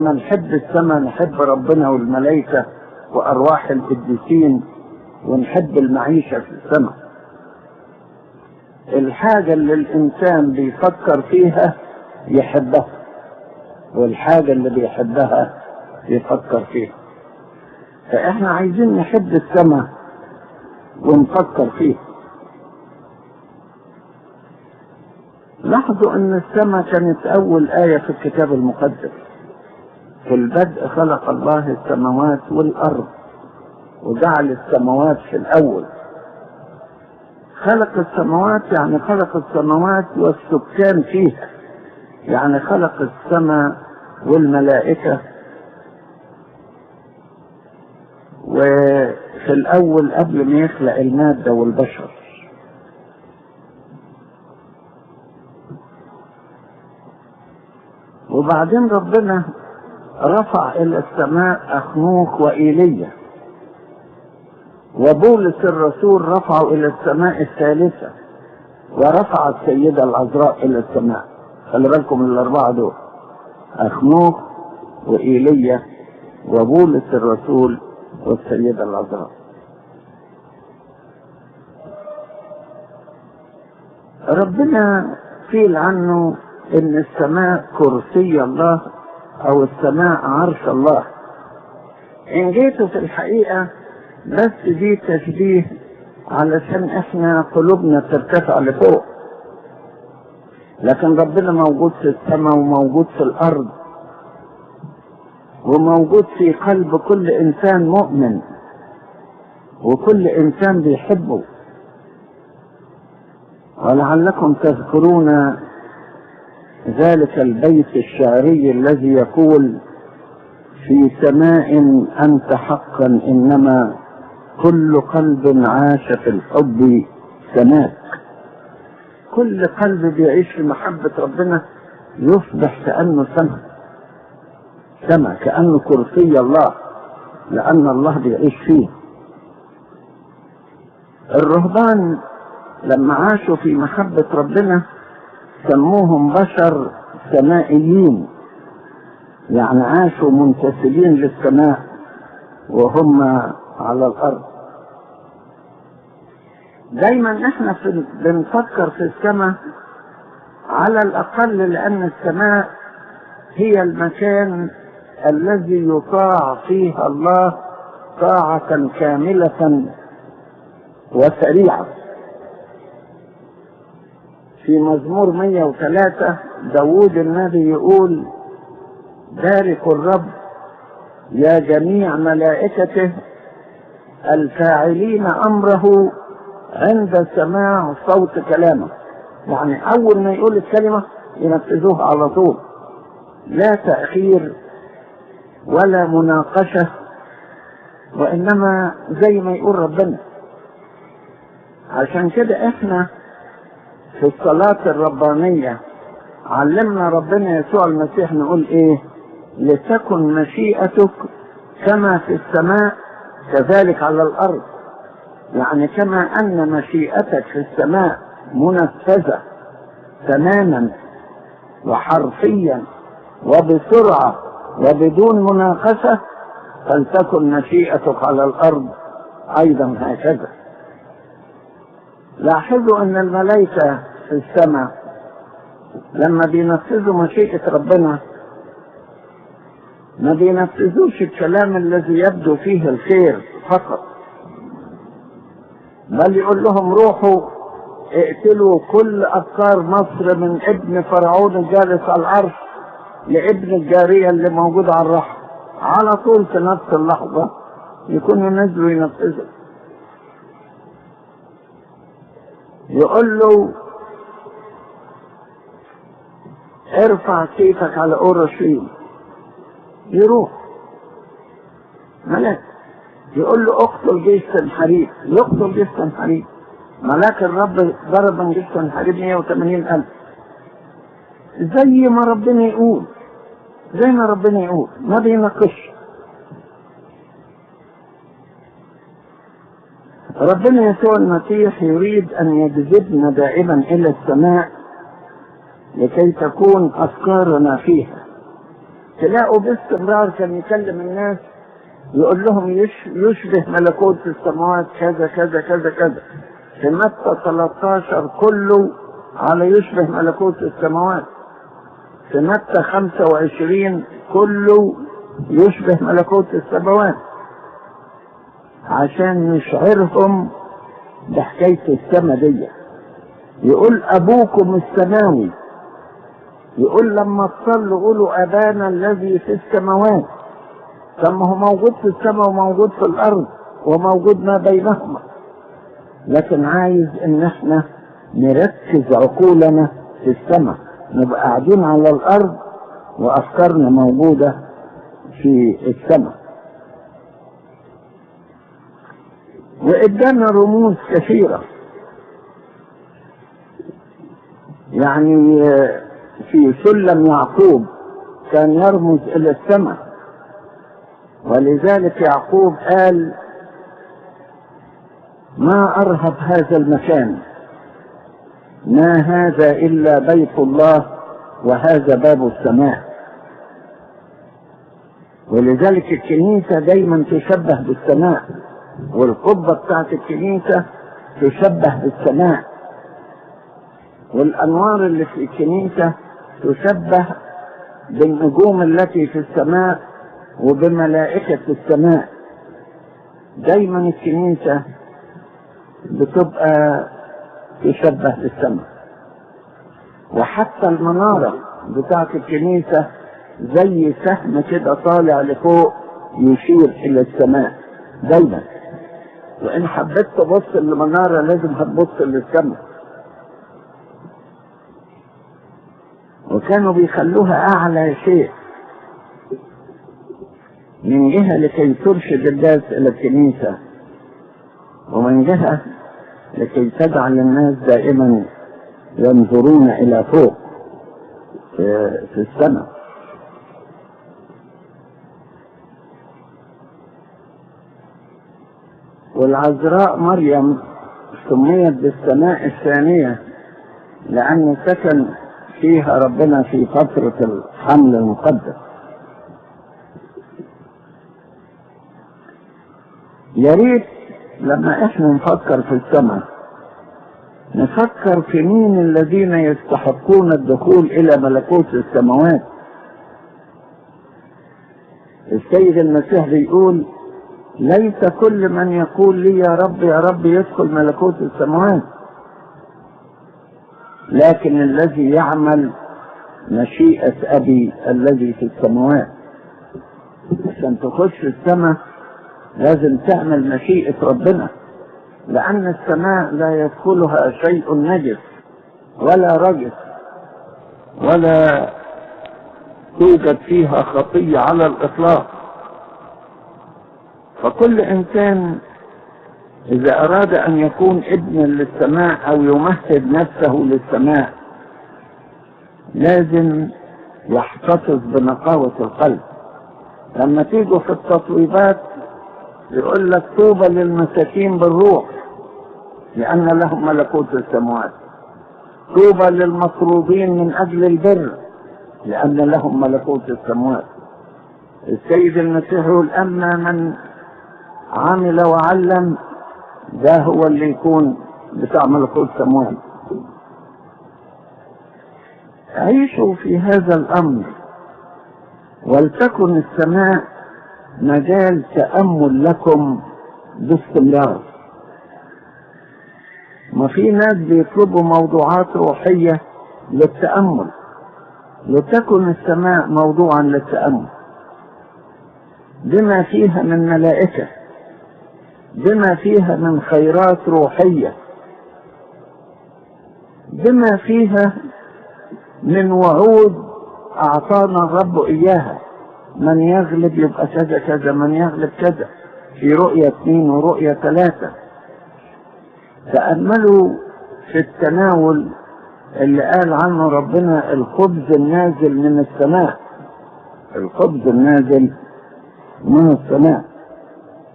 ما نحب السماء نحب ربنا والملائكة وأرواح القديسين ونحب المعيشة في السماء الحاجة اللي الإنسان بيفكر فيها يحبها والحاجة اللي بيحبها يفكر فيها فإحنا عايزين نحب السماء ونفكر فيها لاحظوا ان السماء كانت اول آية في الكتاب المقدس في البدء خلق الله السماوات والارض وجعل السماوات في الاول خلق السماوات يعني خلق السماوات والسكان فيها يعني خلق السماء والملائكة وفي الاول قبل ما يخلق المادة والبشر وبعدين ربنا رفع الى السماء اخنوخ وايليا وبولس الرسول رفعه الى السماء الثالثه ورفع السيده العذراء الى السماء خلي بالكم من الاربعه دول اخنوخ وايليا وبولس الرسول والسيده العذراء ربنا قيل عنه ان السماء كرسي الله او السماء عرش الله ان جيتوا في الحقيقة بس دي تشبيه علشان احنا قلوبنا ترتفع لفوق لكن ربنا موجود في السماء وموجود في الارض وموجود في قلب كل انسان مؤمن وكل انسان بيحبه ولعلكم تذكرون ذلك البيت الشعري الذي يقول في سماء أنت حقا إنما كل قلب عاش في الحب سماك كل قلب بيعيش في محبة ربنا يصبح كأنه سما سما كأنه كرسي الله لأن الله بيعيش فيه الرهبان لما عاشوا في محبة ربنا سموهم بشر سمائيين يعني عاشوا منتسبين للسماء وهم على الارض دايما احنا في بنفكر في السماء على الاقل لان السماء هي المكان الذي يطاع فيه الله طاعة كاملة وسريعة في مزمور 103 داود النبي يقول باركوا الرب يا جميع ملائكته الفاعلين امره عند سماع صوت كلامه يعني اول ما يقول الكلمه ينفذوها على طول لا تاخير ولا مناقشه وانما زي ما يقول ربنا عشان كده احنا في الصلاة الربانية علمنا ربنا يسوع المسيح نقول ايه لتكن مشيئتك كما في السماء كذلك على الارض يعني كما ان مشيئتك في السماء منفذة تماما وحرفيا وبسرعة وبدون مناقشة فلتكن مشيئتك على الارض ايضا هكذا لاحظوا ان الملائكة في السماء لما بينفذوا مشيئة ربنا ما بينفذوش الكلام الذي يبدو فيه الخير فقط بل يقول لهم روحوا اقتلوا كل افكار مصر من ابن فرعون الجالس على العرش لابن الجارية اللي موجود على الرحم على طول في نفس اللحظة يكونوا نزلوا ينفذوا يقول له ارفع سيفك على اورشليم يروح ملاك يقول له اقتل جيش سنحريب يقتل جيش سنحريب ملاك الرب ضرب من جيش سنحريب 180 ألف زي ما ربنا يقول زي ما ربنا يقول ما بيناقش ربنا يسوع المسيح يريد أن يجذبنا دائما إلى السماء لكي تكون أفكارنا فيها تلاقوا باستمرار كان يكلم الناس يقول لهم يش يشبه ملكوت السماوات كذا كذا كذا كذا في متى 13 كله على يشبه ملكوت السماوات في متى 25 كله يشبه ملكوت السماوات عشان يشعرهم بحكاية السما دي يقول أبوكم السماوي يقول لما تصلوا قولوا أبانا الذي في السماوات طب ما هو موجود في السماء وموجود في الأرض وموجود ما بينهما لكن عايز إن احنا نركز عقولنا في السماء نبقى قاعدين على الأرض وأفكارنا موجودة في السماء وإدانا رموز كثيرة يعني في سلم يعقوب كان يرمز إلى السماء ولذلك يعقوب قال ما أرهب هذا المكان ما هذا إلا بيت الله وهذا باب السماء ولذلك الكنيسة دايما تشبه بالسماء والقبة بتاعت الكنيسة تشبه بالسماء والأنوار اللي في الكنيسة تشبه بالنجوم التي في السماء وبملائكة السماء دايما الكنيسة بتبقى تشبه بالسماء وحتى المنارة بتاعت الكنيسة زي سهم كده طالع لفوق يشير إلى السماء دايما وإن حبيت تبص للمنارة لازم هتبص للسماء وكانوا بيخلوها أعلى شيء من جهة لكي ترشد الناس إلى الكنيسة ومن جهة لكي تجعل الناس دائما ينظرون إلى فوق في, في السماء والعذراء مريم سميت بالسماء الثانية لأن سكن فيها ربنا في فترة الحمل المقدس يا ريت لما احنا نفكر في السماء نفكر في مين الذين يستحقون الدخول الى ملكوت السماوات السيد المسيح بيقول ليس كل من يقول لي يا رب يا رب يدخل ملكوت السماوات لكن الذي يعمل مشيئة أبي الذي في السماوات عشان تخش السماء لازم تعمل مشيئة ربنا لأن السماء لا يدخلها شيء نجس ولا رجس ولا توجد فيها خطية على الإطلاق فكل إنسان إذا أراد أن يكون ابنا للسماء أو يمهد نفسه للسماء لازم يحتفظ بنقاوة القلب لما تيجوا في التطويبات يقول لك طوبى للمساكين بالروح لأن لهم ملكوت السماوات طوبى للمطرودين من أجل البر لأن لهم ملكوت السماوات السيد المسيح يقول أما من عمل وعلم ده هو اللي يكون بتاع ملكوت السماوات عيشوا في هذا الأمر ولتكن السماء مجال تأمل لكم باستمرار ما في ناس بيطلبوا موضوعات روحية للتأمل لتكن السماء موضوعا للتأمل بما فيها من ملائكة بما فيها من خيرات روحية بما فيها من وعود أعطانا الرب إياها من يغلب يبقى كذا كذا من يغلب كذا في رؤية اثنين ورؤية ثلاثة تأملوا في التناول اللي قال عنه ربنا الخبز النازل من السماء الخبز النازل من السماء